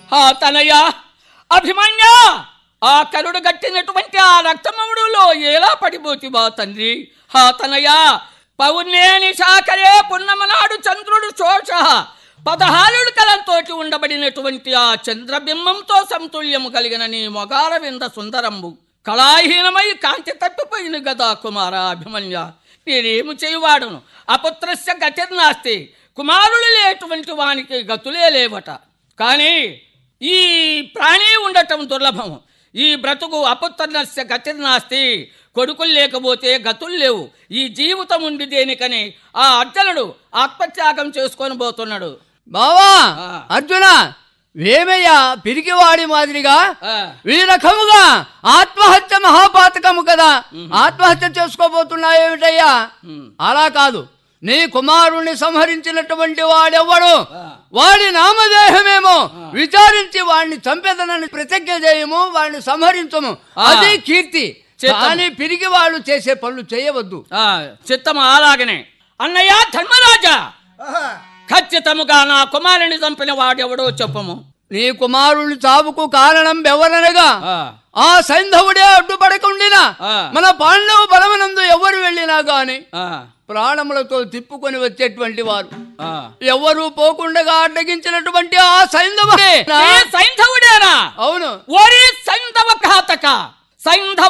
ఆ తనయ అభిమన్య ఆ కరుడు గట్టినటువంటి ఆ రక్తమముడులో ఎలా పడిపోతివా తండ్రి ఆ తనయ పౌర్ణేని శాఖరే పున్నమనాడు చంద్రుడు శోష పదహారుడు కలంతోటి ఉండబడినటువంటి ఆ చంద్రబింబంతో సమతుల్యము కలిగిన నీ మొగాల వింద సుందరంబు కళాహీనమై కాంతి తప్పిపోయిన గదా కుమార అభిమన్య నేనేమి చేయువాడును అపుత్రస్య గతిర్నాస్తి కుమారులు లేటువంటి వానికి గతులే లేవట కానీ ఈ ప్రాణి ఉండటం దుర్లభం ఈ బ్రతుకు అపుత్రస్య గతిర్నాస్తి కొడుకులు లేకపోతే గతులు లేవు ఈ జీవితం ఉండి దేనికని ఆ అర్జునుడు ఆత్మత్యాగం చేసుకొని పోతున్నాడు బావా ఆ. అర్జున వేమయ్య పిరికివాడి మాదిరిగా ఆ, ఈ రకముగా ఆత్మహత్య మహాపాతకము కదా ఆత్మహత్య చేసుకోబోతున్నాయేమిటయ్యా ఉమ్, అలా కాదు నీ కుమారుణ్ణి సంహరించినటువంటి వాడెవ్వడు ఆ. వాడి నామదేహమేమో విచారించి వాడిని చంపెదనని ప్రతిజ్ఞ చేయము వాడిని సంహరించము ఆ. అది కీర్తి చేద్దాము. కానీ పిరిగి వాళ్ళు చేసే పనులు చేయవద్దు ఆ, చిత్తము అలాగనే అన్నయ్య ధర్మరాజా ఖచ్చితముగా నా కుమారుని చంపిన వాడెవడో చెప్పము నీ కుమారుని చావుకు కారణం ఎవరనగా ఆ, ఆ సైంధవుడే అడ్డుపడకుండినా ఆ. మన పాండవ బలమనందు ఎవరు వెళ్ళినా గాని ఆ, ప్రాణములతో తిప్పుకొని వచ్చేటువంటి వారు ఆ. ఎవరు పోకుండా అడ్డగించినటువంటి ఆ సైంధవుడే ఈ సైంధవుడేనా అవును ఓరి సైంధవ ఘాతక సైంధవ